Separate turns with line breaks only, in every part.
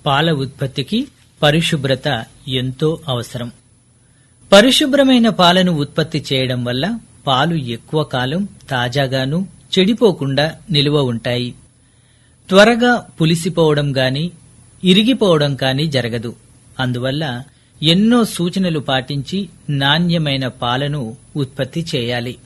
పాల ఉత్పత్తికి పరిశుభ్రత ఎంతో అవసరం పరిశుభ్రమైన పాలను ఉత్పత్తి చేయడం వల్ల పాలు ఎక్కువ కాలం తాజాగాను చెడిపోకుండా నిలువ ఉంటాయి త్వరగా పులిసిపోవడం గాని ఇరిగిపోవడం కాని జరగదు అందువల్ల ఎన్నో సూచనలు పాటించి నాణ్యమైన పాలను ఉత్పత్తి చేయాలి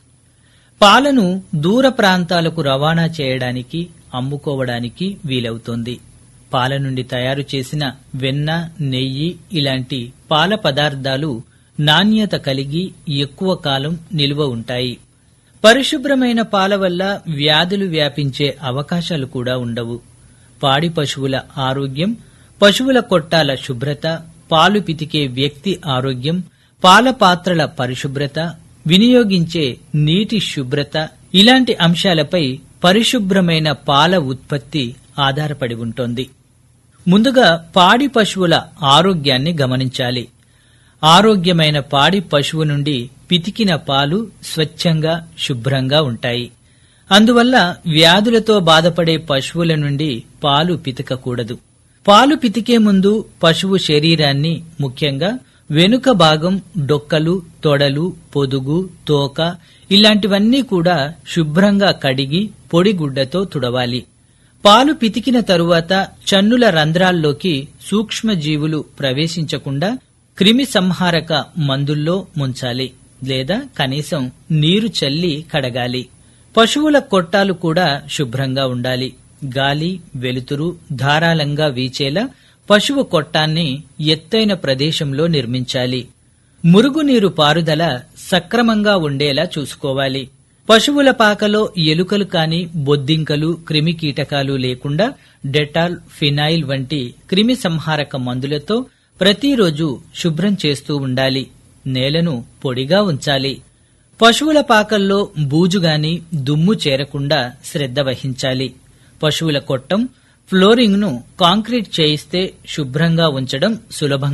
పాలను దూర ప్రాంతాలకు రవాణా చేయడానికి అమ్ముకోవడానికి వీలవుతోంది పాల నుండి తయారు చేసిన వెన్న నెయ్యి ఇలాంటి పాల పదార్థాలు నాణ్యత కలిగి ఎక్కువ కాలం నిల్వ ఉంటాయి పరిశుభ్రమైన పాల వల్ల వ్యాధులు వ్యాపించే అవకాశాలు కూడా ఉండవు పాడి పశువుల ఆరోగ్యం పశువుల కొట్టాల శుభ్రత పాలు పితికే వ్యక్తి ఆరోగ్యం పాల పాత్రల పరిశుభ్రత వినియోగించే నీటి శుభ్రత ఇలాంటి అంశాలపై పరిశుభ్రమైన పాల ఉత్పత్తి ఆధారపడి ఉంటోంది ముందుగా పాడి పశువుల ఆరోగ్యాన్ని గమనించాలి ఆరోగ్యమైన పాడి పశువు నుండి పితికిన పాలు స్వచ్ఛంగా శుభ్రంగా ఉంటాయి అందువల్ల వ్యాధులతో బాధపడే పశువుల నుండి పాలు పితకకూడదు పాలు పితికే ముందు పశువు శరీరాన్ని ముఖ్యంగా వెనుక భాగం డొక్కలు తొడలు పొదుగు తోక ఇలాంటివన్నీ కూడా శుభ్రంగా కడిగి పొడిగుడ్డతో తుడవాలి పాలు పితికిన తరువాత చన్నుల రంధ్రాల్లోకి సూక్ష్మజీవులు ప్రవేశించకుండా క్రిమి సంహారక మందుల్లో ముంచాలి లేదా కనీసం నీరు చల్లి కడగాలి పశువుల కొట్టాలు కూడా శుభ్రంగా ఉండాలి గాలి వెలుతురు ధారాళంగా వీచేలా పశువు కొట్టాన్ని ఎత్తైన ప్రదేశంలో నిర్మించాలి మురుగునీరు పారుదల సక్రమంగా ఉండేలా చూసుకోవాలి పశువుల పాకలో ఎలుకలు కాని బొద్దింకలు క్రిమి కీటకాలు లేకుండా డెటాల్ ఫినాయిల్ వంటి క్రిమి సంహారక మందులతో ప్రతిరోజు శుభ్రం చేస్తూ ఉండాలి నేలను పొడిగా ఉంచాలి పశువుల పాకల్లో బూజుగాని దుమ్ము చేరకుండా శ్రద్ధ వహించాలి పశువుల కొట్టం ఫ్లోరింగ్ ను కాంక్రీట్ చేయిస్తే శుభ్రంగా ఉంచడం సులభం